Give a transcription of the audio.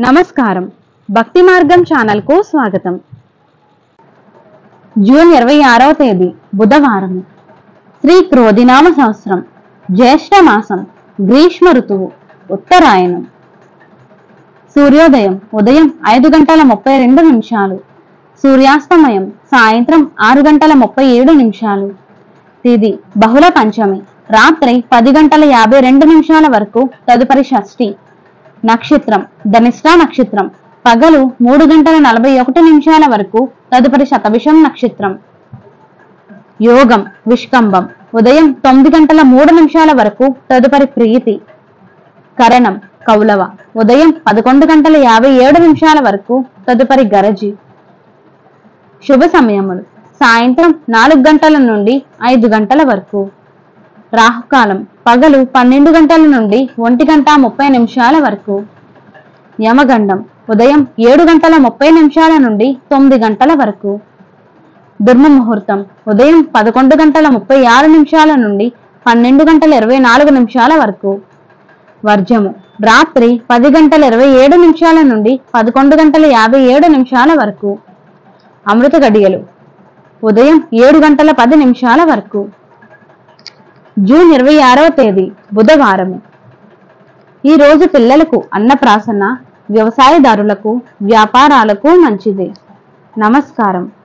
నమస్కారం భక్తి మార్గం ఛానల్ కు స్వాగతం జూన్ ఇరవై ఆరవ తేదీ బుధవారం శ్రీ క్రోధినామ సంవత్సరం జ్యేష్ఠ మాసం గ్రీష్మ ఋతువు ఉత్తరాయణం సూర్యోదయం ఉదయం ఐదు గంటల ముప్పై రెండు నిమిషాలు సూర్యాస్తమయం సాయంత్రం ఆరు గంటల ముప్పై ఏడు నిమిషాలు తిది బహుళ పంచమి రాత్రి పది గంటల యాభై రెండు నిమిషాల వరకు తదుపరి షష్ఠి నక్షత్రం ధనిష్ట నక్షత్రం పగలు మూడు గంటల నలభై ఒకటి నిమిషాల వరకు తదుపరి శతభిషం నక్షత్రం యోగం విష్కంభం ఉదయం తొమ్మిది గంటల మూడు నిమిషాల వరకు తదుపరి ప్రీతి కరణం కౌలవ ఉదయం పదకొండు గంటల యాభై ఏడు నిమిషాల వరకు తదుపరి గరజి శుభ సమయములు సాయంత్రం నాలుగు గంటల నుండి ఐదు గంటల వరకు రాహుకాలం పగలు పన్నెండు గంటల నుండి ఒంటి గంట ముప్పై నిమిషాల వరకు యమగండం ఉదయం ఏడు గంటల ముప్పై నిమిషాల నుండి తొమ్మిది గంటల వరకు దుర్మ ముహూర్తం ఉదయం పదకొండు గంటల ముప్పై ఆరు నిమిషాల నుండి పన్నెండు గంటల ఇరవై నాలుగు నిమిషాల వరకు వర్జము రాత్రి పది గంటల ఇరవై ఏడు నిమిషాల నుండి పదకొండు గంటల యాభై ఏడు నిమిషాల వరకు అమృత గడియలు ఉదయం ఏడు గంటల పది నిమిషాల వరకు జూన్ ఇరవై ఆరవ తేదీ బుధవారం ఈ రోజు పిల్లలకు అన్నప్రాసన వ్యవసాయదారులకు వ్యాపారాలకు మంచిది నమస్కారం